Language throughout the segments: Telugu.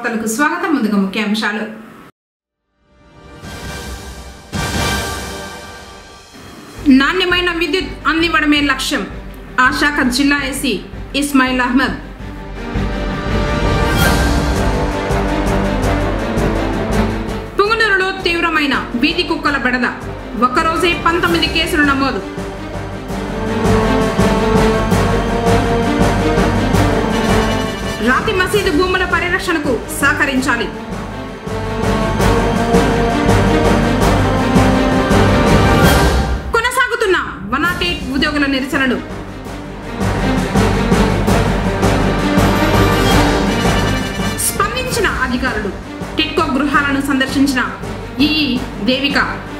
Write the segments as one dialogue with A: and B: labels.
A: వార్తలకు స్వాగతం ముందుగా ముఖ్యాంశాలు నాణ్యమైన విద్యుత్ అందివ్వడమే లక్ష్యం ఆ శాఖ జిల్లా ఎస్సీ ఇస్మాయిల్ అహ్మద్ పుంగనూరులో తీవ్రమైన వీధి కుక్కల బెడద ఒక్కరోజే పంతొమ్మిది కేసులు నమోదు రాతి మసీదు భూముల పరిరక్షణకు సహకరించాలి కొనసాగుతున్న వనాటేట్ ఉద్యోగుల నిరసనలు స్పందించిన అధికారులు టిట్కో గృహాలను సందర్శించిన ఈ దేవిక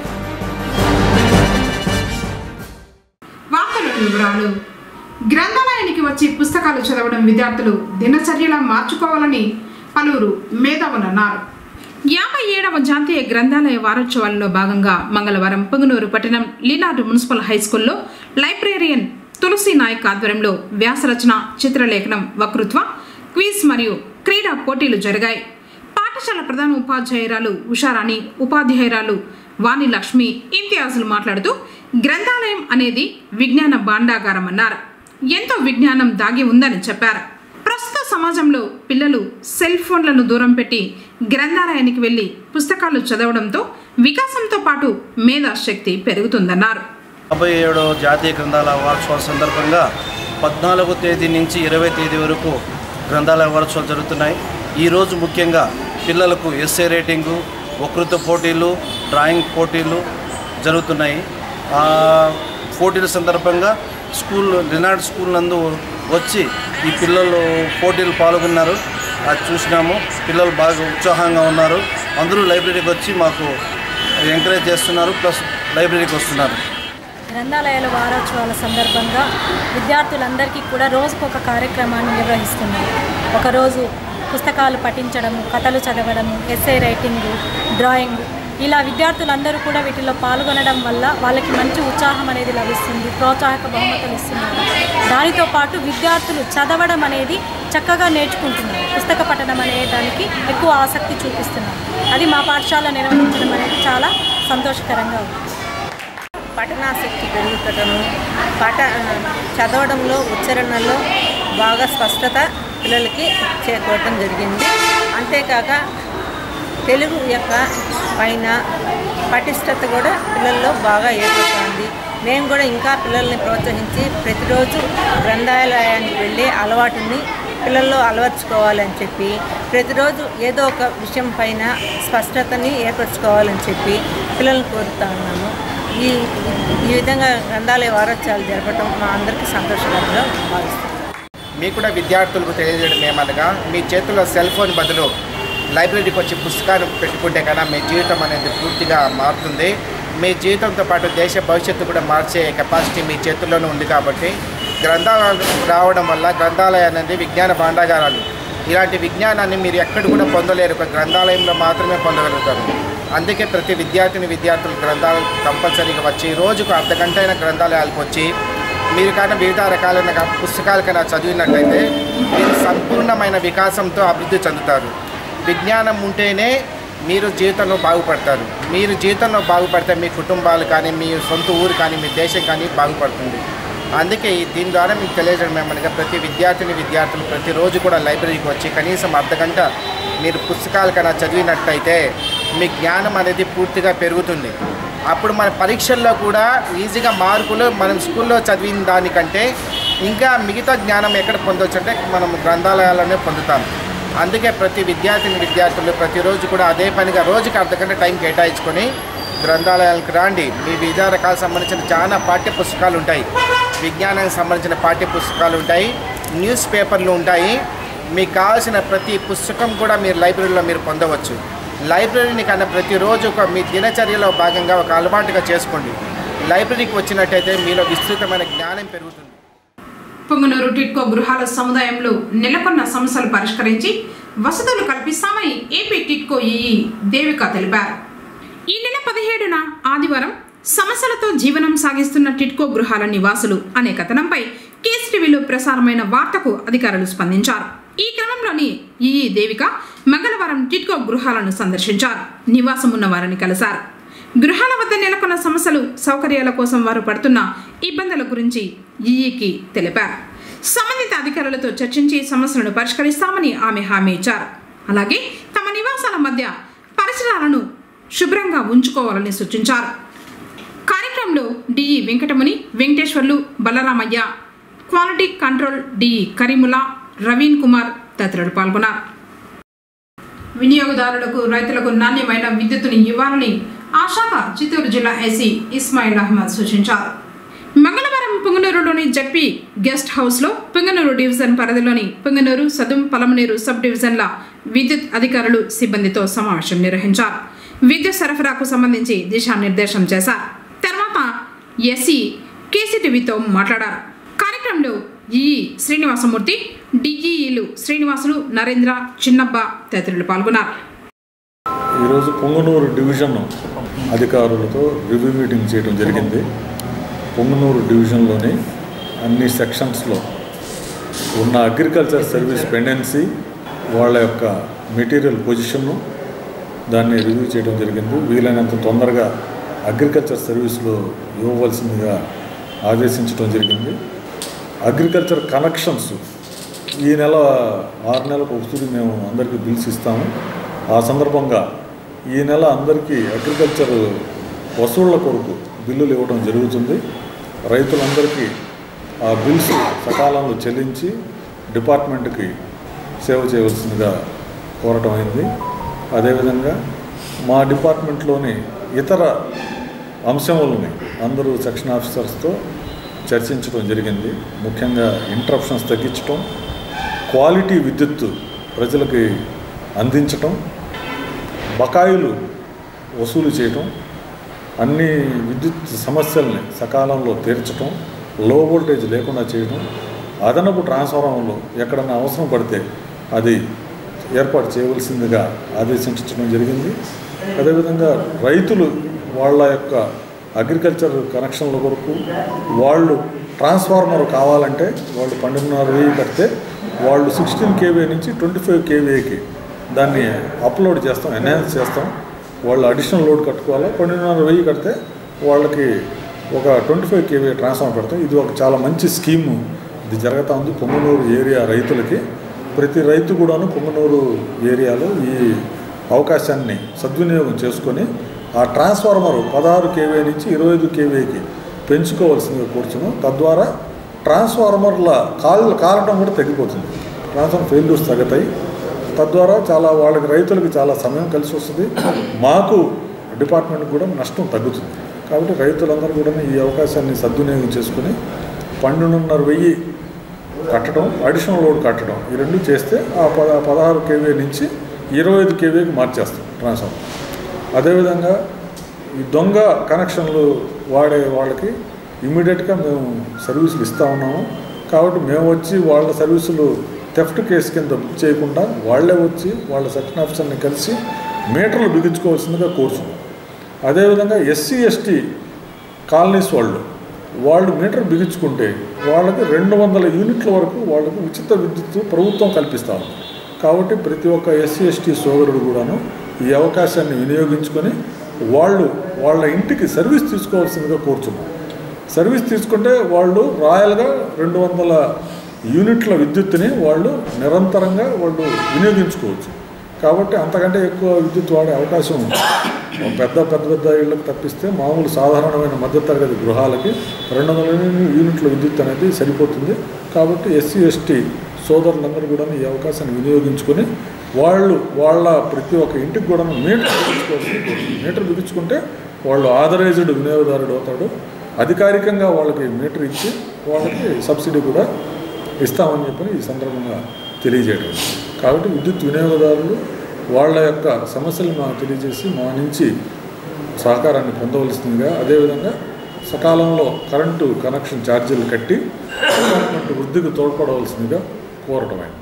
A: వార్తల వివరాలు గ్రంథాలయానికి వచ్చి పుస్తకాలు చదవడం విద్యార్థులు దినచర్యలా మార్చుకోవాలని పలువురు మేధావులు అన్నారు యాభై ఏడవ జాతీయ గ్రంథాలయ వారోత్సవాల్లో భాగంగా మంగళవారం పొంగునూరు పట్టణం లీనార్డు మున్సిపల్ హై స్కూల్లో లైబ్రేరియన్ తులసి నాయక్ ఆధ్వర్యంలో వ్యాసరచన చిత్రలేఖనం వక్తృత్వ క్విజ్ మరియు క్రీడా పోటీలు జరిగాయి పాఠశాల ప్రధాన ఉపాధ్యాయురాలు ఉషారాణి ఉపాధ్యాయురాలు వాణి లక్ష్మి ఇంతియాజులు మాట్లాడుతూ గ్రంథాలయం అనేది విజ్ఞాన భాండాగారం అన్నారు ఎంతో విజ్ఞానం దాగి ఉందని చెప్పారు ప్రస్తుత సమాజంలో పిల్లలు సెల్ ఫోన్లను దూరం పెట్టి గ్రంథాలయానికి వెళ్లి పుస్తకాలు చదవడంతో వికాసంతో పాటు మేధాశక్తి పెరుగుతుందన్నారు
B: యాభై ఏడవ జాతీయ గ్రంథాలయ వారోత్సవాల సందర్భంగా పద్నాలుగో తేదీ నుంచి ఇరవై తేదీ వరకు గ్రంథాలయ వారోత్సవాలు జరుగుతున్నాయి ఈరోజు ముఖ్యంగా పిల్లలకు ఎస్ఏ రేటింగు వక్తృత్వ పోటీలు డ్రాయింగ్ పోటీలు జరుగుతున్నాయి ఆ పోటీల సందర్భంగా స్కూల్ రినార్డ్ స్కూల్ నందు వచ్చి ఈ పిల్లలు పోటీలు పాల్గొన్నారు అది చూసినాము పిల్లలు బాగా ఉత్సాహంగా ఉన్నారు అందరూ లైబ్రరీకి వచ్చి మాకు ఎంకరేజ్ చేస్తున్నారు ప్లస్ లైబ్రరీకి వస్తున్నారు
C: గ్రంథాలయాల వారోత్సవాల సందర్భంగా విద్యార్థులందరికీ కూడా రోజుకొక కార్యక్రమాన్ని నిర్వహిస్తున్నారు ఒకరోజు పుస్తకాలు పఠించడము కథలు చదవడము ఎస్ఏ రైటింగు డ్రాయింగ్ ఇలా విద్యార్థులందరూ కూడా వీటిలో పాల్గొనడం వల్ల వాళ్ళకి మంచి ఉత్సాహం అనేది లభిస్తుంది ప్రోత్సాహక బహుమతులు ఇస్తున్నారు దానితో పాటు విద్యార్థులు చదవడం అనేది చక్కగా నేర్చుకుంటున్నారు పుస్తక పఠనం అనే దానికి ఎక్కువ ఆసక్తి చూపిస్తున్నారు అది మా పాఠశాల నిర్వహించడం అనేది చాలా సంతోషకరంగా ఉంది
D: పఠనాసక్తి పెరుగుతటము పఠ చదవడంలో ఉచ్చారణలో బాగా స్పష్టత పిల్లలకి చేకూరటం జరిగింది అంతేకాక తెలుగు యొక్క పైన పటిష్టత కూడా పిల్లల్లో బాగా ఏర్పడుతుంది మేము కూడా ఇంకా పిల్లల్ని ప్రోత్సహించి ప్రతిరోజు గ్రంథాలయానికి వెళ్ళే అలవాటుని పిల్లల్లో అలవర్చుకోవాలని చెప్పి ప్రతిరోజు ఏదో ఒక విషయం పైన స్పష్టతని ఏర్పరచుకోవాలని చెప్పి పిల్లల్ని కోరుతా ఉన్నాము ఈ ఈ విధంగా గ్రంథాలయ వారోత్సవాలు జరపడం మా అందరికీ సంతోషకరంగా భావిస్తున్నాం
E: మీకు కూడా విద్యార్థులకు తెలియజేయడం ఏమనగా మీ చేతిలో సెల్ ఫోన్ బదులు లైబ్రరీకి వచ్చి పుస్తకాలు పెట్టుకుంటే కన్నా మీ జీవితం అనేది పూర్తిగా మారుతుంది మీ జీవితంతో పాటు దేశ భవిష్యత్తు కూడా మార్చే కెపాసిటీ మీ చేతుల్లోనే ఉంది కాబట్టి గ్రంథాలయాలు రావడం వల్ల గ్రంథాలయం అనేది విజ్ఞాన భాండాగారాలు ఇలాంటి విజ్ఞానాన్ని మీరు ఎక్కడ కూడా పొందలేరు ఒక గ్రంథాలయంలో మాత్రమే పొందగలుగుతారు అందుకే ప్రతి విద్యార్థిని విద్యార్థులు గ్రంథాలయం కంపల్సరీగా వచ్చి రోజుకు అర్ధ గంట అయిన గ్రంథాలయాలకు వచ్చి మీరు కానీ వివిధ రకాలైన గా- పుస్తకాలు కన్నా చదివినట్లయితే మీరు సంపూర్ణమైన వికాసంతో అభివృద్ధి చెందుతారు విజ్ఞానం ఉంటేనే మీరు జీవితంలో బాగుపడతారు మీరు జీవితంలో బాగుపడితే మీ కుటుంబాలు కానీ మీ సొంత ఊరు కానీ మీ దేశం కానీ బాగుపడుతుంది అందుకే ఈ దీని ద్వారా మీకు తెలియజేయడం ఏమనగా ప్రతి విద్యార్థిని విద్యార్థులు ప్రతిరోజు కూడా లైబ్రరీకి వచ్చి కనీసం అర్ధ గంట మీరు పుస్తకాలు కన్నా చదివినట్టయితే మీ జ్ఞానం అనేది పూర్తిగా పెరుగుతుంది అప్పుడు మన పరీక్షల్లో కూడా ఈజీగా మార్కులు మనం స్కూల్లో చదివిన దానికంటే ఇంకా మిగతా జ్ఞానం ఎక్కడ పొందొచ్చు అంటే మనం గ్రంథాలయాల్లోనే పొందుతాం అందుకే ప్రతి విద్యార్థిని విద్యార్థులు ప్రతిరోజు కూడా అదే పనిగా రోజుకి అర్ధగంట టైం కేటాయించుకొని గ్రంథాలయాలకు రాండి మీ వివిధ రకాలకు సంబంధించిన చాలా పాఠ్య పుస్తకాలు ఉంటాయి విజ్ఞానానికి సంబంధించిన పాఠ్య పుస్తకాలు ఉంటాయి న్యూస్ పేపర్లు ఉంటాయి మీకు కావాల్సిన ప్రతి పుస్తకం కూడా మీరు లైబ్రరీలో మీరు పొందవచ్చు లైబ్రరీని కన్నా ప్రతిరోజు ఒక మీ దినచర్యలో భాగంగా ఒక అలవాటుగా చేసుకోండి లైబ్రరీకి వచ్చినట్టయితే మీలో విస్తృతమైన జ్ఞానం పెరుగుతుంది
A: పొంగనూరు టిట్కో గృహాల సముదాయంలో నెలకొన్న సమస్యలు పరిష్కరించి వసతులు కల్పిస్తామని ఏపీ టిట్కో ఈఈ దేవిక తెలిపారు ఈ నెల పదిహేడున ఆదివారం సమస్యలతో జీవనం సాగిస్తున్న టిట్కో గృహాల నివాసులు అనే కథనంపై కేస్ టీవీలో ప్రసారమైన వార్తకు అధికారులు స్పందించారు ఈ క్రమంలోని ఈ దేవిక మంగళవారం టిట్కో గృహాలను సందర్శించారు నివాసం ఉన్న వారిని కలిశారు గృహాల వద్ద నెలకొన్న సమస్యలు సౌకర్యాల కోసం వారు పడుతున్న ఇబ్బందుల గురించి ఈఈకి తెలిపారు సంబంధిత అధికారులతో చర్చించి సమస్యలను పరిష్కరిస్తామని ఆమె హామీ ఇచ్చారు అలాగే తమ నివాసాల మధ్య పరిసరాలను శుభ్రంగా ఉంచుకోవాలని సూచించారు కార్యక్రమంలో DE Venkatamuni Venkateswarlu Balaramaiah quality control DE Kareemulla Raveen Kumar తదితరులు పాల్గొన్నారు వినియోగదారులకు రైతులకు నాణ్యమైన విద్యుత్తుని ఇవ్వాలని ఆ శాఖ చిత్తూరు జిల్లా ఎస్సీ ఇస్మాయిల్ అహ్మద్ సూచించారు మంగళవారం పుంగనూరులోని జడ్పీ గెస్ట్ హౌస్లో పుంగనూరు డివిజన్ పరిధిలోని పుంగనూరు సదుం పలమనేరు సబ్ డివిజన్ల విద్యుత్ అధికారులు సిబ్బందితో సమావేశం నిర్వహించారు విద్యుత్ సరఫరాకు సంబంధించి దిశానిర్దేశం చేశారు తర్వాత ఎస్సీ కేసీటీవీతో మాట్లాడారు కార్యక్రమంలో ఈ శ్రీనివాసమూర్తి డిఈఈలు శ్రీనివాసులు నరేంద్ర చిన్నబ్బ తదితరులు పాల్గొన్నారు
F: ఈరోజు పొంగనూరు డివిజన్ అధికారులతో రివ్యూ మీటింగ్ చేయడం జరిగింది పొంగనూరు డివిజన్లోని అన్ని సెక్షన్స్లో ఉన్న అగ్రికల్చర్ సర్వీస్ పెండెన్సీ వాళ్ళ యొక్క మెటీరియల్ పొజిషన్ను దాన్ని రివ్యూ చేయడం జరిగింది వీలైనంత తొందరగా అగ్రికల్చర్ సర్వీస్లో ఇవ్వవలసిందిగా ఆదేశించడం జరిగింది అగ్రికల్చర్ కనెక్షన్స్ ఈ నెల ఆరు నెలలకు ఒకసారి మేము అందరికీ బిల్స్ ఇస్తాము ఆ సందర్భంగా ఈ నెల అందరికీ అగ్రికల్చర్ వసూళ్ల కొరకు బిల్లులు ఇవ్వడం జరుగుతుంది రైతులందరికీ ఆ బిల్స్ సకాలంలో చెల్లించి డిపార్ట్మెంట్కి సేవ చేయవలసిందిగా కోరటం అయింది అదేవిధంగా మా డిపార్ట్మెంట్లోని ఇతర అంశములని అందరూ సెక్షన్ ఆఫీసర్స్తో చర్చించడం జరిగింది ముఖ్యంగా ఇంటరప్షన్స్ తగ్గించడం క్వాలిటీ విద్యుత్ ప్రజలకి అందించటం బకాయిలు వసూలు చేయటం అన్ని విద్యుత్ సమస్యల్ని సకాలంలో తీర్చటం లో వోల్టేజ్ లేకుండా చేయడం అదనపు ట్రాన్స్ఫార్మర్లు ఎక్కడన్నా అవసరం పడితే అది ఏర్పాటు చేయవలసిందిగా ఆదేశించడం జరిగింది అదేవిధంగా రైతులు వాళ్ళ యొక్క అగ్రికల్చర్ కనెక్షన్ల కొరకు వాళ్ళు ట్రాన్స్ఫార్మర్ కావాలంటే వాళ్ళు పన్నెండున్నర వెయ్యి కడితే వాళ్ళు సిక్స్టీన్ కేవీ నుంచి ట్వంటీ ఫైవ్ కేవీకి దాన్ని అప్లోడ్ చేస్తాం ఎన్హాన్స్ చేస్తాం వాళ్ళు అడిషనల్ లోడ్ కట్టుకోవాలా పన్నెండున్నర వెయ్యి కడితే వాళ్ళకి ఒక ట్వంటీ ఫైవ్ కేవీ ట్రాన్స్ఫార్మర్ పెడతాం ఇది ఒక చాలా మంచి స్కీము ఇది జరుగుతూ ఉంది పొంగనూరు ఏరియా రైతులకి ప్రతి రైతు కూడాను పొంగనూరు ఏరియాలో ఈ అవకాశాన్ని సద్వినియోగం చేసుకొని ఆ ట్రాన్స్ఫార్మర్ పదహారు కేవీ నుంచి ఇరవై ఐదు కేవీకి పెంచుకోవాల్సిందిగా కూర్చున్నాం తద్వారా ట్రాన్స్ఫార్మర్ల కాల్ కాలటం కూడా తగ్గిపోతుంది ట్రాన్స్ఫార్మర్ ఫెయిల్యూర్స్ తగ్గుతాయి తద్వారా చాలా వాళ్ళకి రైతులకు చాలా సమయం కలిసి వస్తుంది మాకు డిపార్ట్మెంట్ కూడా నష్టం తగ్గుతుంది కాబట్టి రైతులందరూ కూడా ఈ అవకాశాన్ని సద్వినియోగం చేసుకుని పన్నెండున్నర వెయ్యి కట్టడం అడిషనల్ లోడ్ కట్టడం ఈ రెండు చేస్తే ఆ పద పదహారు కేవీ నుంచి ఇరవై ఐదు కేవీకి మార్చేస్తాం ట్రాన్స్ఫార్మర్ అదేవిధంగా ఈ దొంగ కనెక్షన్లు వాడే వాళ్ళకి ఇమ్మీడియట్గా మేము సర్వీసులు ఇస్తూ ఉన్నాము కాబట్టి మేము వచ్చి వాళ్ళ సర్వీసులు థెఫ్ట్ కేసు కింద బుక్ చేయకుండా వాళ్ళే వచ్చి వాళ్ళ సెక్షన్ ఆఫీసర్ని కలిసి మీటర్లు బిగించుకోవాల్సిందిగా కోరుచున్నాం అదేవిధంగా ఎస్సీ ఎస్టీ కాలనీస్ వాళ్ళు వాళ్ళు మీటర్ బిగించుకుంటే వాళ్ళకి రెండు వందల యూనిట్ల వరకు వాళ్ళకి ఉచిత విద్యుత్ ప్రభుత్వం కల్పిస్తా ఉంది కాబట్టి ప్రతి ఒక్క ఎస్సీ ఎస్టీ సోదరుడు కూడాను ఈ అవకాశాన్ని వినియోగించుకొని వాళ్ళు వాళ్ళ ఇంటికి సర్వీస్ తీసుకోవాల్సిందిగా కోరుచున్నాం సర్వీస్ తీసుకుంటే వాళ్ళు రాయల్గా రెండు వందల యూనిట్ల విద్యుత్తుని వాళ్ళు నిరంతరంగా వాళ్ళు వినియోగించుకోవచ్చు కాబట్టి అంతకంటే ఎక్కువ విద్యుత్ వాడే అవకాశం పెద్ద పెద్ద పెద్ద ఇళ్ళకి తప్పిస్తే మామూలు సాధారణమైన మధ్యతరగతి గృహాలకి రెండు వందల యూనిట్ల విద్యుత్ అనేది సరిపోతుంది కాబట్టి ఎస్సీ ఎస్టీ సోదరులందరూ కూడా ఈ అవకాశాన్ని వినియోగించుకొని వాళ్ళు వాళ్ళ ప్రతి ఒక్క ఇంటికి కూడా మీటర్ బిగించుకోవాల్సి మీటర్ బిగించుకుంటే వాళ్ళు ఆథరైజ్డ్ వినియోగదారుడు అవుతాడు అధికారికంగా వాళ్ళకి మీటర్ ఇచ్చి వాళ్ళకి సబ్సిడీ కూడా ఇస్తామని చెప్పని ఈ సందర్భంగా తెలియజేయడం కాబట్టి విద్యుత్ వినియోగదారులు వాళ్ళ యొక్క సమస్యలు మాకు తెలియజేసి మా నుంచి సహకారాన్ని పొందవలసిందిగా అదేవిధంగా సకాలంలో కరెంటు కనెక్షన్ ఛార్జీలు కట్టి డిపార్ట్మెంట్ వృద్ధికి తోడ్పడవలసిందిగా కోరటమైంది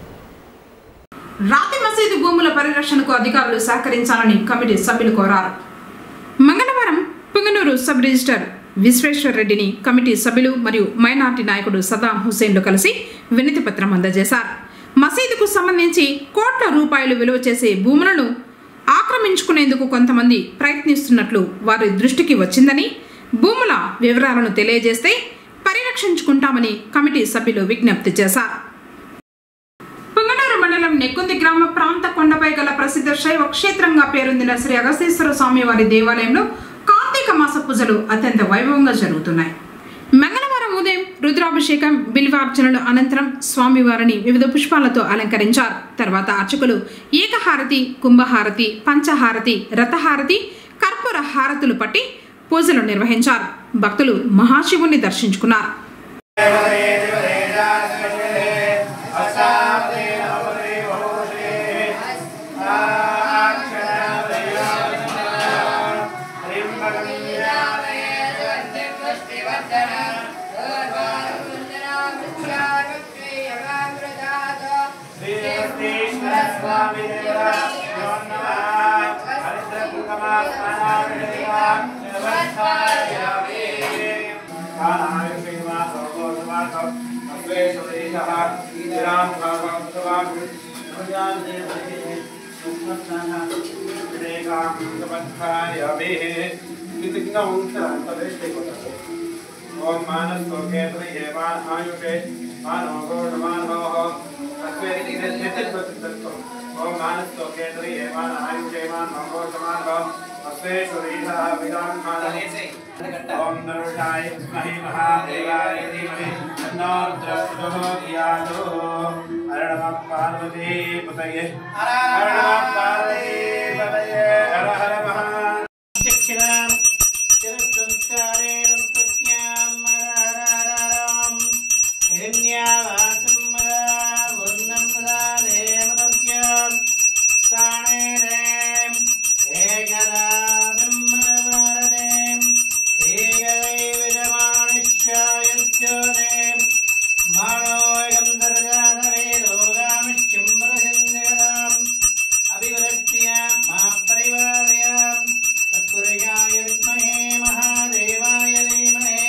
A: రాతి మసీదు భూముల పరిరక్షణకు అధికారులు సహకరించాలని కమిటీ సభ్యులు కోరారు మంగళవారం పుంగనూరు సబ్ రిజిస్టర్ విశ్వేశ్వర్ రెడ్డిని కమిటీ సభ్యులు మరియు మైనార్టీ నాయకుడు సదాం హుసేన్లు కలిసి వినతి పత్రం అందజేశారు మసీదుకు సంబంధించి కోట్ల రూపాయలు విలువ చేసే భూములను ఆక్రమించుకునేందుకు కొంతమంది ప్రయత్నిస్తున్నట్లు వారి దృష్టికి వచ్చిందని భూముల వివరాలను తెలియజేస్తే పరిరక్షించుకుంటామని కమిటీ సభ్యులు విజ్ఞప్తి చేశారు పుంగనూరు మండలం నెక్కుంది గ్రామ ప్రాంత కొండపై గల ప్రసిద్ధ శైవ క్షేత్రంగా పేరొందిన శ్రీ అగస్తేశ్వర స్వామి వారి దేవాలయంలో కార్తీక మాస పూజలు అత్యంత వైభవంగా జరుగుతున్నాయి మంగళవారం ఉదయం రుద్రాభిషేకం బిల్వార్చనలు అనంతరం స్వామివారిని వివిధ పుష్పాలతో అలంకరించారు తర్వాత అర్చకులు ఏకహారతి కుంభహారతి పంచహారతి రథహారతి కర్పూర హారతులు పట్టి పూజలు నిర్వహించారు భక్తులు మహాశివుని దర్శించుకున్నారు
G: ఓం మానస్తోకే త్రయేవాన్ ఆయుషే మానో గోణమానోః తత్వేతి నిర్దిష్టం ఓం మానస్తోకే త్రయేవాన్ ఆయుషే మానో గోణమానోః తత్వేశ్వరీహ విదాన్ మానసి ఓం నరుషాయ విద్మహే మహాదేవాయ ధీమహి తన్నో రుద్రః హర నమః పార్వతీ పతయే హర నమః పార్వతీ పతయే హర హర మహా చక్షరాం చిరసంస్కారేణం ప్రజ్ఞాం మరహరారాం హిరణ్యావాసం మరా వర్ణం రాధేమతవ్యాం స్థాణేరేం ఏకదా బ్రహ్మణవారదేం ఏకదైవిజమానుష్యాయుజ్యోదేం మానోయం దర్గాదవేదోగామిష్యం మృగంజగదాం అభివృద్ధ్య మా పరివారయాం తత్పురుషాయ విద్మహే మహాదేవాయ ధీమహే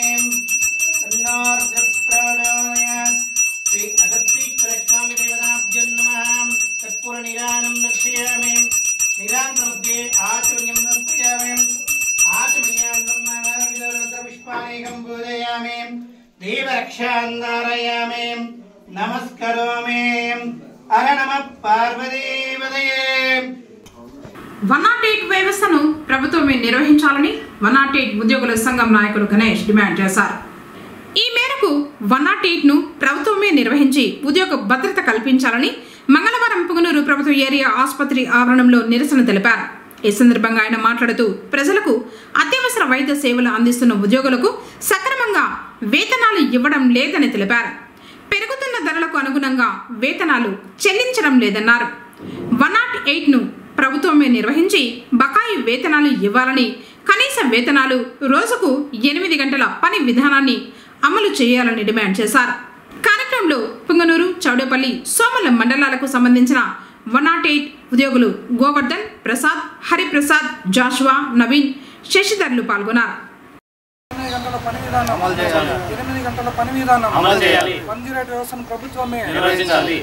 G: తన్నోర్ధప్రచోదయాత్ శ్రీ అగస్తీశ్వరస్వామి దేవతాభ్యం నమః తత్పుర నిరానం దర్శయామి నిరాంతमध्ये ఆచమన్యం దర్శయామి ఆచమన్యాన్నం నానావిధరుద్రపుష్పానేకం పూజయామి దేవరక్షాంధారయామి నమస్కరోమి హర నమః పార్వతీపదయే
A: వన్ నాట్ ఎయిట్ వ్యవస్థను ప్రభుత్వమే నిర్వహించాలని వన్ నాట్ ఎయిట్ ఉద్యోగుల సంఘం నాయకులు గణేష్ డిమాండ్ చేశారు ఈ మేరకు వన్ నాట్ ఎయిట్ను ప్రభుత్వమే నిర్వహించి ఉద్యోగ భద్రత కల్పించాలని మంగళవారం పుంగనూరు ప్రభుత్వ ఏరియా ఆసుపత్రి ఆవరణంలో నిరసన తెలిపారు ఈ సందర్భంగా ఆయన మాట్లాడుతూ ప్రజలకు అత్యవసర వైద్య సేవలు అందిస్తున్న ఉద్యోగులకు సక్రమంగా వేతనాలు ఇవ్వడం లేదని తెలిపారు పెరుగుతున్న ధరలకు అనుగుణంగా వేతనాలు చెల్లించడం లేదన్నారు వన్ నాట్ ఎయిట్ను ప్రభుత్వమే నిర్వహించి బకాయి వేతనాలు ఇవ్వాలని కనీస వేతనాలు రోజుకు ఎనిమిది గంటల పని విధానాన్ని అమలు చేయాలని డిమాండ్ చేశారు కార్యక్రమంలో పుంగనూరు చౌడేపల్లి సోమల మండలాలకు సంబంధించిన వన్ నాట్ ఎయిట్ ఉద్యోగులు గోవర్ధన్ ప్రసాద్ హరిప్రసాద్ జాషువా నవీన్ శశిధర్లు పాల్గొన్నారు
H: ఎనిమిది గంటల పని విధానం ఎనిమిది గంటల పని విధానం
G: అమలు చేయాలి.
H: వన్ జీరో ఎయిట్ వ్యవస్థను ప్రభుత్వమే
G: నిర్వహించాలి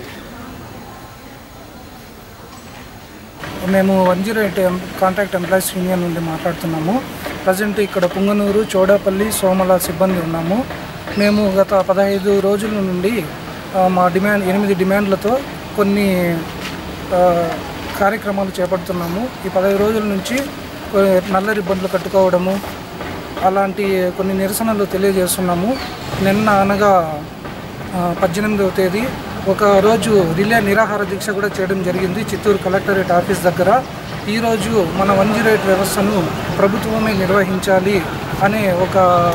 H: మేము one zero eight contract employees union నుండి మాట్లాడుతున్నాము ప్రజెంట్ ఇక్కడ పుంగనూరు చోడపల్లి సోమల సిబ్బంది ఉన్నాము మేము గత పదహైదు రోజుల నుండి ఆ, మా డిమాండ్ ఎనిమిది డిమాండ్లతో కొన్ని ఆ, కార్యక్రమాలు చేపడుతున్నాము ఈ పదహైదు రోజుల నుంచి కొ- నల్ల రిబ్బన్లు కట్టుకోవడము అలాంటి కొన్ని నిరసనలు తెలియజేస్తున్నాము నిన్న అనగా ఆ, పద్దెనిమిదవ తేదీ ఒక రోజు రిలే నిరాహార దీక్ష కూడా చేయడం జరిగింది చిత్తూరు కలెక్టరేట్ ఆఫీస్ దగ్గర ఈరోజు మన వన్ జీరో ఎయిట్ వ్యవస్థను ప్రభుత్వమే నిర్వహించాలి అనే ఒక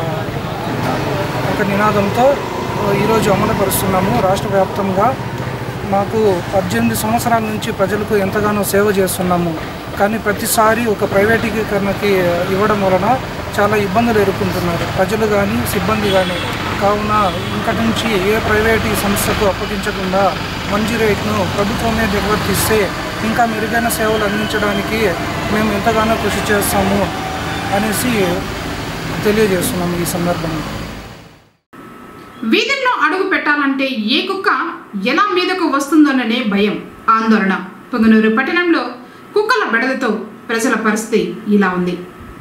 H: ఒక నినాదంతో ఈరోజు అమలుపరుస్తున్నాము రాష్ట్ర వ్యాప్తంగా మాకు పద్దెనిమిది సంవత్సరాల నుంచి ప్రజలకు ఎంతగానో సేవ చేస్తున్నాము కానీ ప్రతిసారి ఒక ప్రైవేటీకరణకి ఇవ్వడం వలన చాలా ఇబ్బందులు ఎదుర్కొంటున్నారు ప్రజలు కానీ సిబ్బంది కానీ కావున ఇంకటి నుంచి ఏ ప్రైవేటీ సంస్థకు అప్పగించకుండా వన్ జీరో ఎయిట్ను ప్రభుత్వమే నిర్వర్తిస్తే ఇంకా మెరుగైన సేవలు అందించడానికి మేము ఎంతగానో కృషి చేస్తాము అనేసి తెలియజేస్తున్నాము ఈ సందర్భంగా
A: వీధుల్లో అడుగు పెట్టాలంటే ఏ కుక్క ఎలా మీదకు వస్తుందోననే భయం ఆందోళన పొంగనూరు పట్టణంలో కుక్కల బెడదతో ప్రజల పరిస్థితి ఇలా ఉంది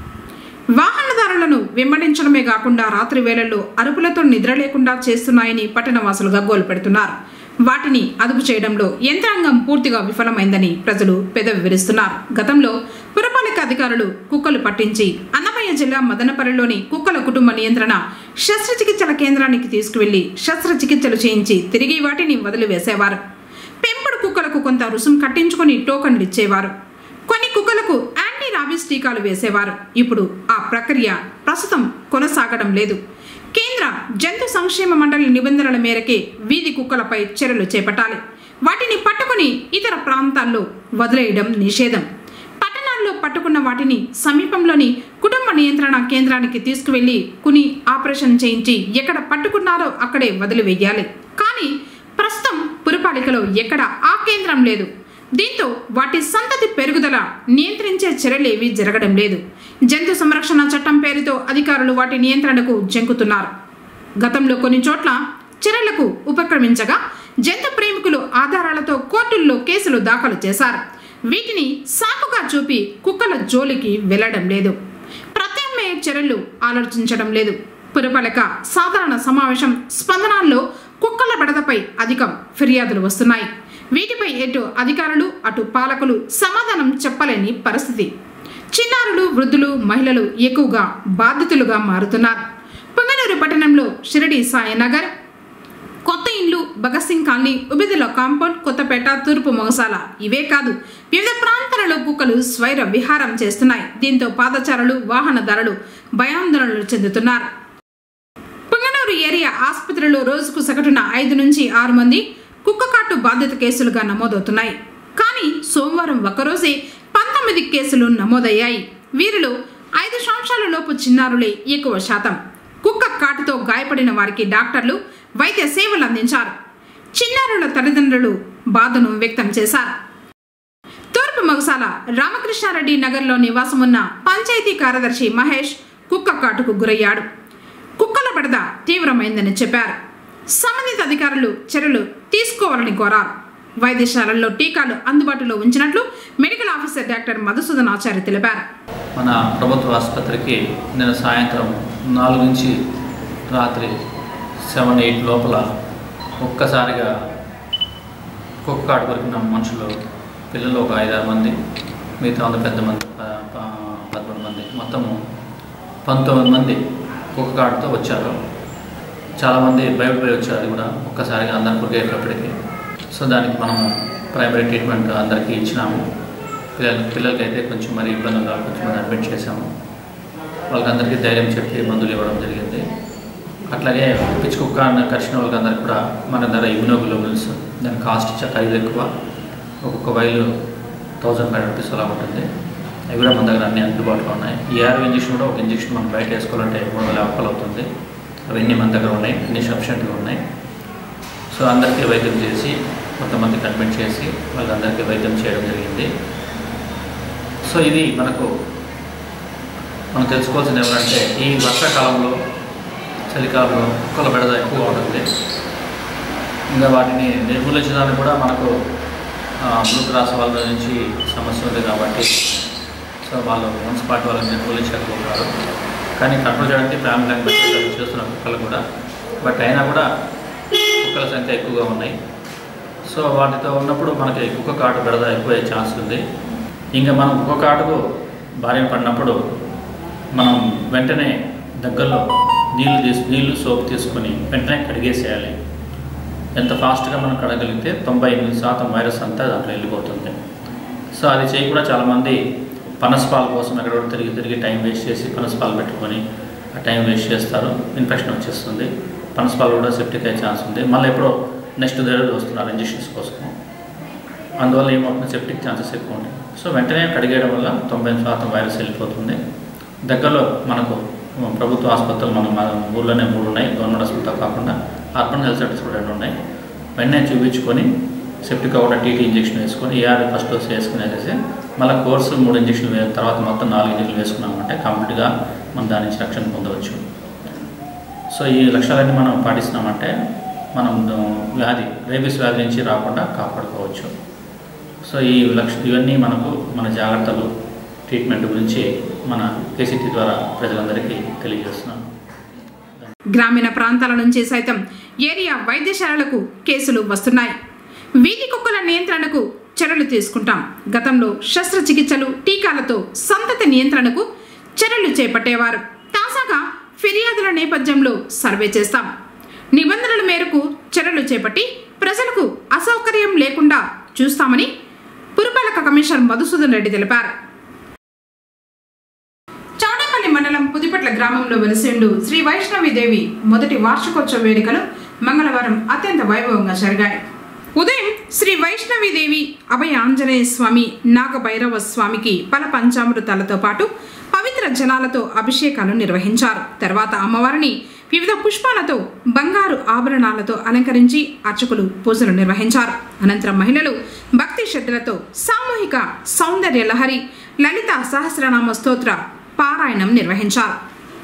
A: వాహనదారులను వెంబడించడమే కాకుండా రాత్రి వేళల్లో అరుపులతో నిద్ర లేకుండా చేస్తున్నాయని పట్టణవాసులు గగ్గోలు పెడుతున్నారు వాటిని అదుపు చేయడంలో యంత్రాంగం పూర్తిగా విఫలమైందని ప్రజలు పెదవి విరుస్తున్నారు గతంలో పురపాలిక అధికారులు కుక్కలు పట్టించి అన్నమయ్య జిల్లా మదనపల్లిలోని కుక్కల కుటుంబ నియంత్రణ శస్త్రచికిత్సల కేంద్రానికి తీసుకువెళ్లి శస్త్రచికిత్సలు చేయించి తిరిగి వాటిని వదిలివేసేవారు పెంపుడు కుక్కలకు కొంత రుసుం కట్టించుకొని టోకన్లు ఇచ్చేవారు కొన్ని కుక్కలకు యాంటీ రాబీస్ టీకాలు వేసేవారు ఇప్పుడు ఆ ప్రక్రియ ప్రస్తుతం కొనసాగడం లేదు కేంద్ర జంతు సంక్షేమ మండలి నిబంధనల మేరకే వీధి కుక్కలపై చర్యలు చేపట్టాలి వాటిని పట్టుకుని ఇతర ప్రాంతాల్లో వదిలేయడం నిషేధం పట్టణాల్లో పట్టుకున్న వాటిని సమీపంలోని కుటుంబ నియంత్రణ కేంద్రానికి తీసుకువెళ్లి కుని ఆపరేషన్ చేయించి ఎక్కడ పట్టుకున్నారో అక్కడే వదిలివేయాలి కానీ ప్రస్తుతం పురపాలికలో ఎక్కడ ఆ కేంద్రం లేదు దీంతో వాటి సంతతి పెరుగుదల నియంత్రించే చర్యలేవి జరగడం లేదు జంతు సంరక్షణ చట్టం పేరుతో అధికారులు వాటి నియంత్రణకు జంకుతున్నారు గతంలో కొన్ని చోట్ల చర్యలకు ఉపక్రమించగా జంతు ప్రేమికులు ఆధారాలతో కోర్టుల్లో కేసులు దాఖలు చేశారు వీటిని సాకుగా చూపి కుక్కల జోలికి వెళ్లడం లేదు ప్రత్యామ్నాయ చర్యలు ఆలోచించడం లేదు పురపాలిక సాధారణ సమావేశం స్పందనాల్లో కుక్కల బెడదపై అధికం ఫిర్యాదులు వస్తున్నాయి వీటిపై ఎటు అధికారులు అటు పాలకులు సమాధానం చెప్పలేని పరిస్థితి చిన్నారులు వృద్ధులు మహిళలు ఎక్కువగా బాధితులుగా మారుతున్నారు పొంగనూరు పట్టణంలో షిరడి సాయినగర్ కొత్త ఇండ్లు భగత్ సింగ్ కాలనీ ఉబిదిలో కాంపౌండ్ కొత్తపేట తూర్పు మొగసాల ఇవే కాదు వివిధ ప్రాంతాలలో కుక్కలు స్వైర విహారం చేస్తున్నాయి దీంతో పాదచారులు వాహనదారులు భయాందోళనలు చెందుతున్నారు పుంగనూరు ఏరియా ఆసుపత్రిలో రోజుకు సగటున ఐదు నుంచి ఆరు మంది కుక్కకాటు బాధిత కేసులుగా నమోదవుతున్నాయి కానీ సోమవారం ఒక్కరోజే పంతొమ్మిది కేసులు నమోదయ్యాయి వీరిలో ఐదు సంవత్సరాల లోపు చిన్నారులే ఎక్కువ శాతం కుక్క కాటుతో గాయపడిన వారికి డాక్టర్లు వైద్య సేవలు అందించారు చిన్నారుల తల్లిదండ్రులు బాధను వ్యక్తం చేశారు తూర్పు మగసాల రామకృష్ణారెడ్డి నగర్లో నివాసమున్న పంచాయతీ కార్యదర్శి మహేష్ కుక్క కాటుకు గురయ్యాడు కుక్కల బెడద తీవ్రమైందని చెప్పారు సంబంధిత అధికారులు చర్యలు తీసుకోవాలని కోరారు వైద్యశాలల్లో టీకాలు అందుబాటులో ఉంచినట్లు medical officer doctor Madhusudan Acharya తెలిపారు
I: మన ప్రభుత్వ ఆసుపత్రికి నిన్న సాయంత్రం నాలుగు నుంచి రాత్రి సెవెన్ ఎయిట్ లోపల ఒక్కసారిగా కుక్క కాటు కొరికిన మనుషులు పిల్లలు ఒక ఐదారు మంది మిగతా వంద పెద్ద మంది ప- ప- పదకొండు మంది మొత్తము పంతొమ్మిది మంది కుక్క కాటుతో వచ్చారు చాలామంది భయపడిపోయి వచ్చారు అది కూడా ఒక్కసారిగా అందరు కొరికేటప్పటికి సో దానికి మనము ప్రైమరీ ట్రీట్మెంట్ అందరికీ ఇచ్చినాము పిల్లల పిల్లలకైతే కొంచెం మరి ఇబ్బందులు కొంచెం మంది అడ్మిట్ చేశాము వాళ్ళకందరికీ ధైర్యం చెప్పి మందులు ఇవ్వడం జరిగింది అట్లాగే పిచ్చి కుక్క అన్న కరిచిన వాళ్ళకందరికీ కూడా మన ధర ఇమ్యునోగ్లోబుల్స్ దాని కాస్ట్ చ- ఖరీదు ఎక్కువ ఒక్కొక్క వైలు థౌజండ్ ఫైవ్ రూపీస్ అలా ఉంటుంది అవి కూడా మన దగ్గర అన్ని అందుబాటులో ఉన్నాయి ఈ ఆరు ఇంజక్షన్ కూడా ఒక ఇంజక్షన్ మనం బయట వేసుకోవాలంటే మూడు వేల రూపాయలు అవుతుంది అవన్నీ మన దగ్గర ఉన్నాయి అన్ని సఫిషియెంట్గా ఉన్నాయి సో అందరికీ వైద్యం చేసి కొంతమందికి అడ్మిట్ చేసి వాళ్ళందరికీ వైద్యం చేయడం జరిగింది సో ఇది మనకు మనం తెలుసుకోవాల్సింది ఏమంటే ఈ వర్షాకాలంలో చలికాలంలో కుక్కల బెడద ఎక్కువగా ఉంటుంది ఇంకా వాటిని నిర్మూలించడానికి కూడా మనకు ఆ, బ్లూ క్రాస్ వాళ్ళ నుంచి సమస్య ఉంది కాబట్టి సో వాళ్ళు మున్సిపాలిటీ వాళ్ళని నిర్మూలించకపోతున్నారు కానీ కంట్రోల్ చేయడానికి ఫ్యామిలీ లాంగ్వేజ్ చేస్తున్నారు కుక్కలు కూడా బట్ అయినా కూడా కుక్కల సంఖ్య ఎక్కువగా ఉన్నాయి సో వాటితో ఉన్నప్పుడు మనకి కుక్క కాటు బెడద ఎక్కువ ఛాన్స్ ఉంది ఇంకా మనం కుక్క కాటుకు బారిన పడినప్పుడు మనం వెంటనే దగ్గరలో నీళ్లు తీసు నీళ్లు సోప్ తీసుకొని వెంటనే కడిగేసేయాలి ఎంత ఫాస్ట్గా మనం కడగలిగితే తొంభై ఎనిమిది శాతం వైరస్ అంతా దాంట్లో వెళ్ళిపోతుంది సో అది చేయకుండా చాలామంది పనసపాల కోసం ఎక్కడో తిరిగి తిరిగి టైం వేస్ట్ చేసి పనసపాలు పెట్టుకొని ఆ టైం వేస్ట్ చేస్తారు ఇన్ఫెక్షన్ వచ్చేస్తుంది పనసపాలు కూడా సెప్టిక్ అయ్యే ఛాన్స్ ఉంది మళ్ళీ ఎప్పుడో నెక్స్ట్ దగ్గర వస్తున్నారు ఇంజెక్షన్స్ కోసం అందువల్ల ఏమవుతుంది సెప్టిక్ ఛాన్సెస్ ఎక్కువ ఉన్నాయి సో వెంటనే కడిగేయడం వల్ల తొంభై శాతం వైరస్ వెళ్ళిపోతుంది దగ్గరలో మనకు ప్రభుత్వ ఆసుపత్రులు మన మన ఊర్లోనే మూడు ఉన్నాయి గవర్నమెంట్ హాస్పిటల్ కాకుండా అర్బన్ హెల్త్ సెంటర్స్ కూడా రెండు ఉన్నాయి వెంటనే చూపించుకొని సెప్టిక్ కూడా టీటీ ఇంజెక్షన్ వేసుకొని ఏఆర్ ఫస్ట్ డోస్ వేసుకునేసేసి మళ్ళీ కోర్సు మూడు ఇంజక్షన్లు వే తర్వాత మొత్తం నాలుగు ఇంజక్షన్లు వేసుకున్నామంటే కంప్లీట్గా మనం దాని నుంచి రక్షణ పొందవచ్చు సో ఈ లక్ష్యాలన్నీ మనం పాటిస్తున్నామంటే మనం వ్యాధి రేబీస్ వ్యాధి నుంచి రాకుండా కాపాడుకోవచ్చు సో ఈ లక్ష ఇవన్నీ మనకు మన జాగ్రత్తలు ట్రీట్మెంట్ గురించి మన కేసీటీ ద్వారా ప్రజలందరికీ తెలియజేస్తున్నాను
A: గ్రామీణ ప్రాంతాల నుంచి సైతం ఏరియా వైద్యశాలలకు కేసులు వస్తున్నాయి వీధి కుక్కల నియంత్రణకు చర్యలు తీసుకుంటాం గతంలో శస్త్రచికిత్సలు టీకాలతో సంతతి నియంత్రణకు చర్యలు చేపట్టేవారు తాజాగా ఫిర్యాదుల నేపథ్యంలో సర్వే చేస్తాం నిబంధనల మేరకు చర్యలు చేపట్టి ప్రజలకు అసౌకర్యం లేకుండా చూస్తామని పురపాలక కమిషనర్ మధుసూదన్ రెడ్డి తెలిపారు చౌడపల్లి మండలం పుదిపట్ల గ్రామంలో వెలిసిండు శ్రీ వైష్ణవిదేవి మొదటి వార్షికోత్సవ వేడుకలు మంగళవారం అత్యంత వైభవంగా జరిగాయి ఉదయం శ్రీ వైష్ణవిదేవి అభయ ఆంజనేయ స్వామి నాగభైరవ స్వామికి పల పంచామృతాలతో పాటు పవిత్ర జలాలతో అభిషేకాలు నిర్వహించారు తర్వాత అమ్మవారిని వివిధ పుష్పాలతో బంగారు ఆభరణాలతో అలంకరించి అర్చకులు పూజలు నిర్వహించారు అనంతరం మహిళలు భక్తి శ్రద్ధలతో సామూహిక సౌందర్య లహరి లలిత సహస్రనామ స్తోత్ర పారాయణం నిర్వహించారు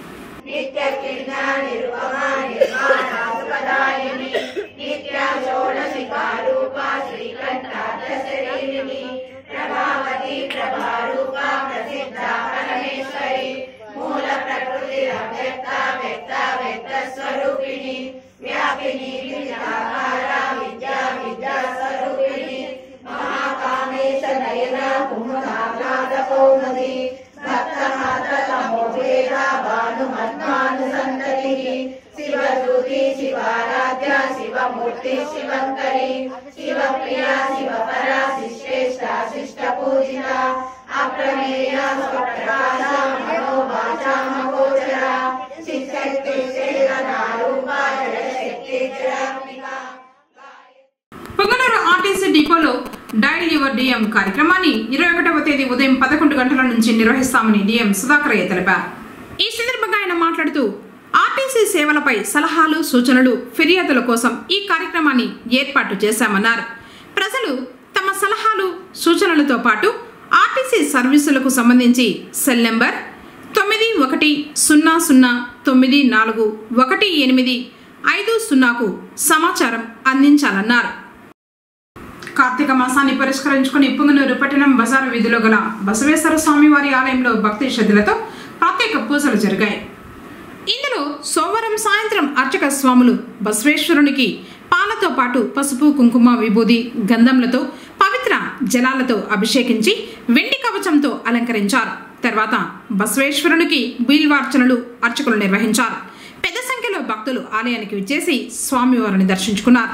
A: పొంగనూరు ఆర్టీసీ డిపోలో డైల్ యువర్ డిఎం కార్యక్రమాన్ని ఇరవై ఒకటవ తేదీ ఉదయం పదకొండు గంటల నుంచి నిర్వహిస్తామని డిఎం సుధాకరయ్య తెలిపారు ఈ సందర్భంగా ఆయన మాట్లాడుతూ ఆర్టీసీ సేవలపై సలహాలు సూచనలు ఫిర్యాదుల కోసం ఈ కార్యక్రమాన్ని ఏర్పాటు చేశామన్నారు ప్రజలు తమ సలహాలు సూచనలతో పాటు ఆర్టీసీ సర్వీసులకు సంబంధించి సెల్ నెంబర్ తొమ్మిది ఒకటి సున్నా సున్నా తొమ్మిది నాలుగు ఒకటి ఎనిమిది ఐదు సున్నాకు సమాచారం అందించాలన్నారు కార్తీక మాసాన్ని పురస్కరించుకుని పుంగనూరు పట్టణం బజారు వీధిలో గల బసవేశ్వర స్వామివారి ఆలయంలో భక్తి శ్రద్ధలతో ప్రత్యేక పూజలు జరిగాయి ఇందులో సోమవారం సాయంత్రం అర్చక స్వాములు బసవేశ్వరునికి పాలతో పాటు పసుపు కుంకుమ విభూది గంధంలతో పవిత్ర జలాలతో అభిషేకించి వెండి కవచంతో అలంకరించారు తర్వాత బసవేశ్వరునికి బిల్వార్చనలు అర్చకులు నిర్వహించారు పెద్ద సంఖ్యలో భక్తులు ఆలయానికి విచ్చేసి స్వామివారిని దర్శించుకున్నారు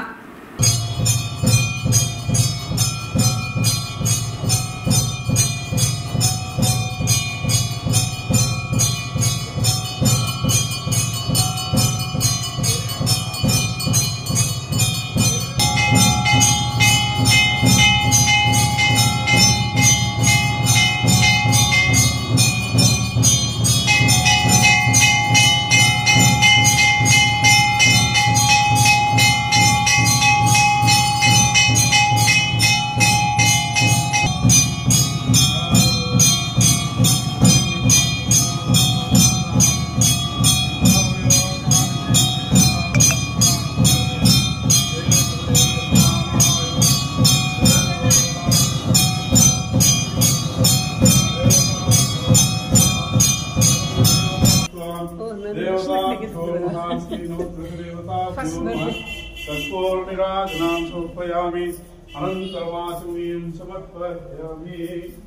J: तत्पूर्णिराजनां समर्पयामि अनन्तरमासुमीं समर्पयामि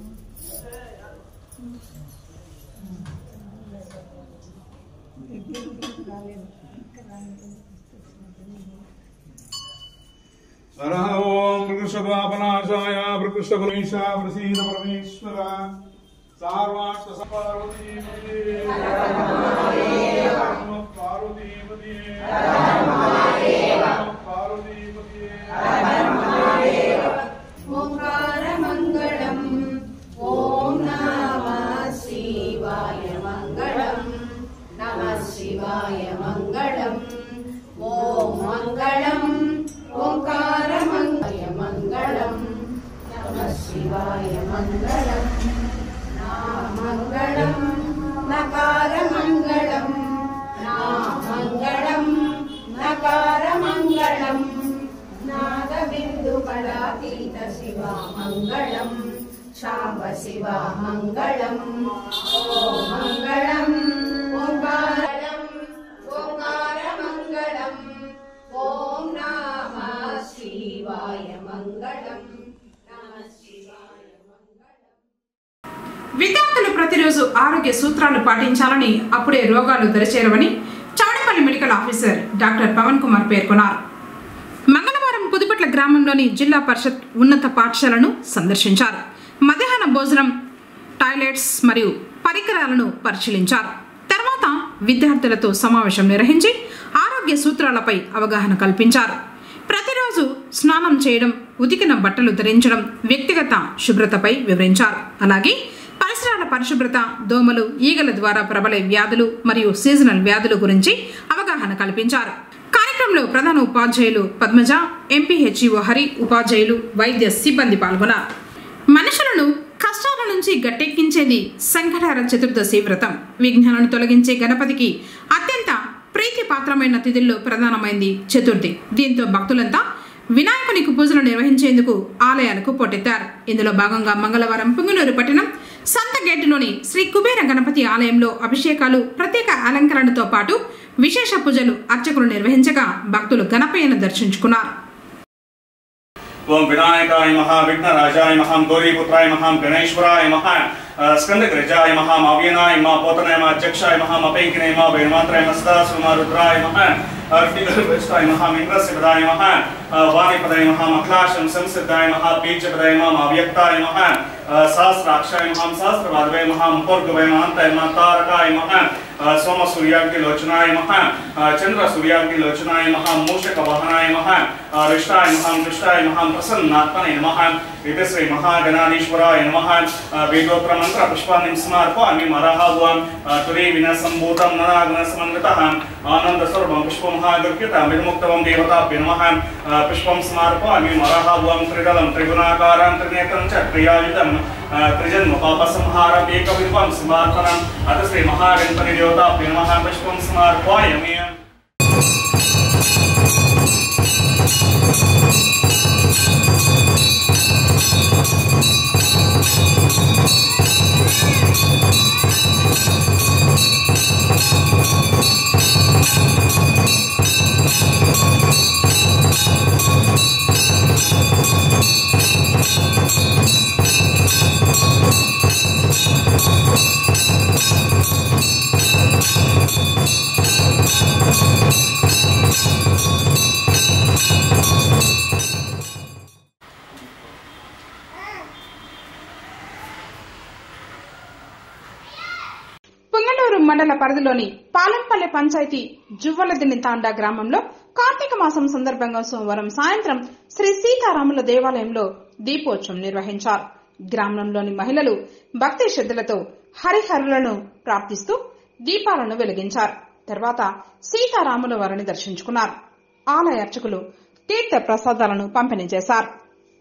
J: सरः ॐ वृषभापनाशाय वृकृष्टकुलेशा प्रसीद परमेश्वर सार्वाष्टसपार्वतीपदे पार्वतीपदे पार्वतीपदे
K: ओङ्कारमङ्गलम् ॐ नमः शिवाय मङ्गलम् नमः शिवाय मङ्गलम् ॐ मङ्गलम् ओङ्कारमङ्गय मङ्गलम् नमः शिवाय मङ्गलम् नामङ्गलम् नकारमङ्गलम् नामङ्गलम् नकार मङ्गलम् शाम्ब शिवा मङ्गलम् ॐ मङ्गलम् ओङ्कारम् ओङ्कारमङ्गलम् ॐ नमः शिवाय मङ्गलम् नमः शिवाय
A: విద్యార్థులు ప్రతిరోజు ఆరోగ్య సూత్రాలు పాటించాలని అప్పుడే రోగాలు దరిచేరవని Chowdepalli medical officer doctor Pavan Kumar పేర్కొన్నారు మంగళవారం పుదుపట్ల గ్రామంలోని జిల్లా పరిషత్ ఉన్నత పాఠశాలను సందర్శించారు మధ్యాహ్న భోజనం టాయిలెట్స్ మరియు పరికరాలను పరిశీలించారు తర్వాత విద్యార్థులతో సమావేశం నిర్వహించి ఆరోగ్య సూత్రాలపై అవగాహన కల్పించారు ప్రతిరోజు స్నానం చేయడం ఉతికిన బట్టలు ధరించడం వ్యక్తిగత శుభ్రతపై వివరించారు అలాగే పరిసరాల పరిశుభ్రత దోమలు ఈగల ద్వారా ప్రబలే వ్యాధులు మరియు సీజనల్ వ్యాధుల గురించి అవగాహన కల్పించారు కార్యక్రమంలో ప్రధాన ఉపాధ్యాయులు పద్మజ ఎంపీహెచ్ఈఓ హరి ఉపాధ్యాయులు వైద్య సిబ్బంది పాల్గొన్నారు మనుషులను కష్టాల నుంచి గట్టెక్కించేది సంకటార చతుర్దశి వ్రతం విఘ్నాలను తొలగించే గణపతికి అత్యంత ప్రీతిపాత్రమైన తిథుల్లో ప్రధానమైంది చతుర్థి దీంతో భక్తులంతా వినాయకునికి పూజలు నిర్వహించేందుకు ఆలయాలకు పోటెత్తారు ఇందులో భాగంగా మంగళవారం పుంగనూరు పట్టణం సంత గేటులోని శ్రీ కుబేర గణపతి ఆలయంలో అభిషేకాలు ప్రత్యేక అలంకరణతో పాటు విశేష పూజలు అర్చకులు నిర్వహించగా భక్తులు గణపయ్యను దర్శించుకున్నారు
L: ఓం వినాయకాయ మహా విఘ్నరాజాయ మహాం గౌరీపుత్రాయ మహాం గణేశ్వరాయ మహా స్కందగ్రజాయ మహాం అవ్యనాయ మా పోతనాయ మా అధ్యక్షాయ మహాం అపైకినాయ మా వేణుమాత్రాయ మా సదాశివ మా రుద్రాయ మహా అర్పితాయ మహాం ఇంద్రశివదాయ మహా వాణిపదాయ మహాం అఖిలాశం సంసిద్ధాయ మహా బీజపదాయ మహాం అవ్యక్తాయ మహా సహస్రాక్షాయ మహాం సహస్రవాదవే మహాం పూర్గవే మహాంతాయ మా తారకాయ మహా సోమ సూర్యాగ్ని లోచనాయ మహా చంద్ర సూర్యాగ్ని లోచనాయ మహా మూషక వాహనాయ మహా రిష్టాయ మహాం దుష్టాయ మహాం ప్రసన్నాత్మనే నమః ఇది శ్రీ మహాగణాధీశ్వరాయ నమః వేదోత్ర మంత్ర పుష్పాన్ని సమర్పయామి మరహావాం తురే విన సంభూతం ననాగన సమన్వితః ఆనంద సర్వం పుష్పమహాగర్పిత విముక్తవం దేవతాభ్య నమః పుష్పం సమర్పయామి మరహావాం త్రిదలం త్రిగుణాకారం త్రినేత్రం చ త్రియాయుధం త్రిజన్మ పాప సంహారం ఏకవిల్వం సమర్పణం అత శ్రీ మహాగణపతి దేవతాభ్య నమః పుష్పం సమర్పయామి
A: పుంగనూరు మండల పరిధిలోని పాలెంపల్లె పంచాయతీ జువ్వలదిని తాండా గ్రామంలో కార్తీక మాసం సందర్భంగా సోమవారం సాయంత్రం శ్రీ సీతారాముల దేవాలయంలో దీపోత్సవం నిర్వహించారు గ్రామంలోని మహిళలు భక్తి శ్రద్ధలతో హరిహరులను ప్రార్థిస్తూ దీపాలను వెలిగించారు తర్వాత సీతారాముల వారిని దర్శించుకున్నారు ఆలయ అర్చకులు తీర్థ ప్రసాదాలను పంపిణీ చేశారు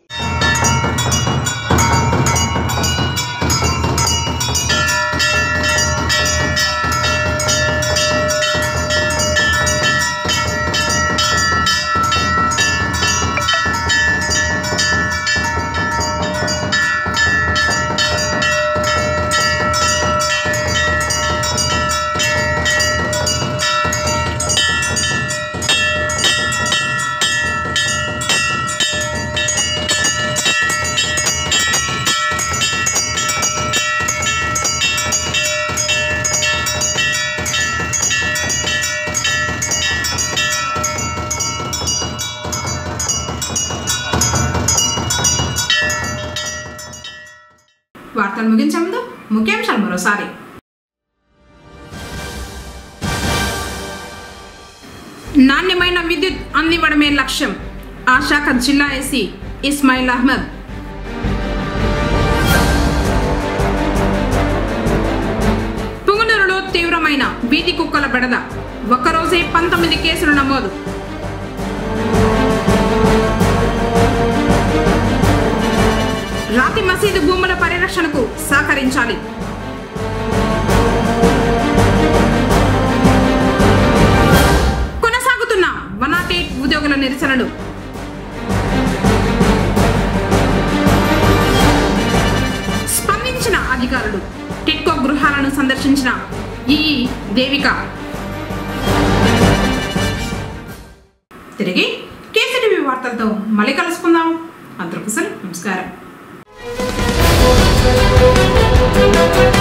A: వార్తలు ముగించే ముందు ముఖ్యాంశాలు మరోసారి నాణ్యమైన విద్యుత్ అందివ్వడమే లక్ష్యం ఆ శాఖ జిల్లా ఎస్సీ ఇస్మాయిల్ అహ్మద్ పుంగనూరులో తీవ్రమైన వీధి కుక్కల బెడద ఒక్కరోజే పంతొమ్మిది కేసులు నమోదు రాతి మసీదు భూముల పరిరక్షణకు సహకరించాలి కొనసాగుతున్న వన్ నాట్ ఎయిట్ ఉద్యోగుల నిరసనలు ఈ దేవిక తిరిగి కేసీటీవీ వార్తలతో మళ్ళీ కలుసుకుందాం అందరికీ నమస్కారం